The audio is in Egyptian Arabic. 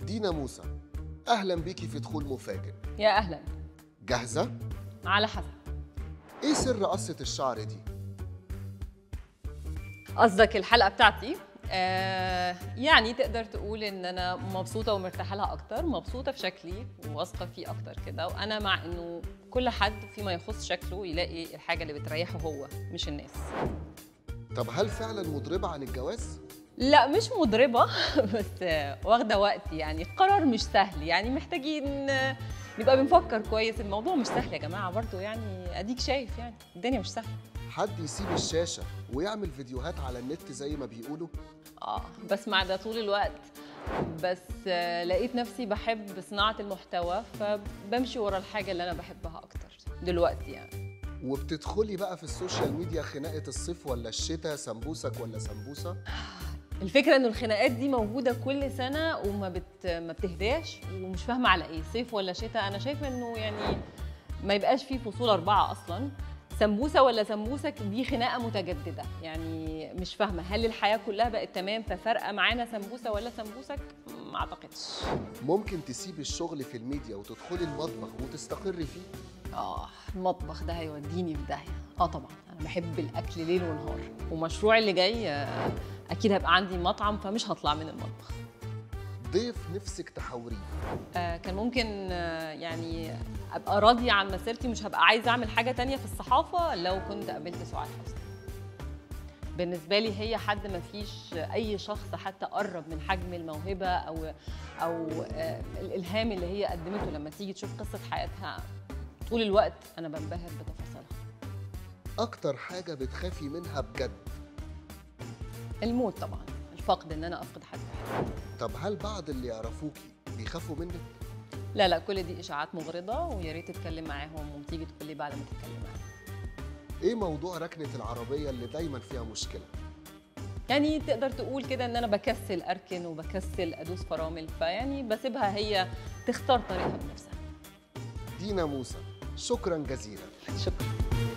دينا موسى اهلا بيكي في دخول مفاجئ يا اهلا جاهزه على حسب ايه سر قصه الشعر دي قصدك الحلقه بتاعتي آه يعني تقدر تقول ان انا مبسوطه ومرتاحه لها اكتر مبسوطه في شكلي وواثقه فيه اكتر كده وانا مع انه كل حد فيما يخص شكله يلاقي الحاجه اللي بتريحه هو مش الناس طب هل فعلا مضربه عن الجواز لا مش مضربة بس واخدة وقت يعني القرار مش سهل يعني محتاجين نبقى بنفكر كويس الموضوع مش سهل يا جماعة برضو يعني أديك شايف يعني الدنيا مش سهلة حد يسيب الشاشه ويعمل فيديوهات على النت زي ما بيقولوا اه بسمع ده طول الوقت بس آه، لقيت نفسي بحب صناعة المحتوى فبمشي ورا الحاجة اللي أنا بحبها أكتر دلوقتي يعني وبتدخلي بقى في السوشيال ميديا خناقه الصيف ولا الشتاء سمبوسك ولا سمبوسه الفكرة إنه الخناقات دي موجودة كل سنة وما بت ما بتهداش ومش فاهمة على إيه صيف ولا شتاء أنا شايفة إنه يعني ما يبقاش فيه فصول أربعة أصلا سمبوسة ولا سمبوسك دي خناقة متجددة يعني مش فاهمة هل الحياة كلها بقت تمام ففارقة معانا سمبوسة ولا سمبوسك ما أعتقدش ممكن تسيبي الشغل في الميديا وتدخلي المطبخ وتستقري فيه آه المطبخ ده هيوديني في داهية آه طبعا أنا بحب الأكل ليل ونهار ومشروعي اللي جاي آه، أكيد هيبقى عندي مطعم فمش هطلع من المطبخ ضيف نفسك تحاوريه آه، كان ممكن آه، يعني ابقى راضيه عن مسيرتي مش هبقى عايزه اعمل حاجه تانية في الصحافه لو كنت قابلت سعاد حسني بالنسبه لي هي حد ما فيش اي شخص حتى قرب من حجم الموهبه او او آه، الالهام اللي هي قدمته لما تيجي تشوف قصه حياتها طول الوقت انا بنبهر بتفاصيلها اكتر حاجه بتخافي منها بجد الموت طبعا الفقد ان انا افقد حد بحبه طب هل بعض اللي يعرفوكي بيخافوا منك لا لا كل دي اشاعات مغرضه ويا ريت تتكلم معاهم وتيجي تقول لي بعد ما تتكلم معاهم ايه موضوع ركنه العربيه اللي دايما فيها مشكله يعني تقدر تقول كده ان انا بكسل اركن وبكسل ادوس فرامل فيعني بسيبها هي تختار طريقها بنفسها دينا موسى شكرا جزيلا شكرا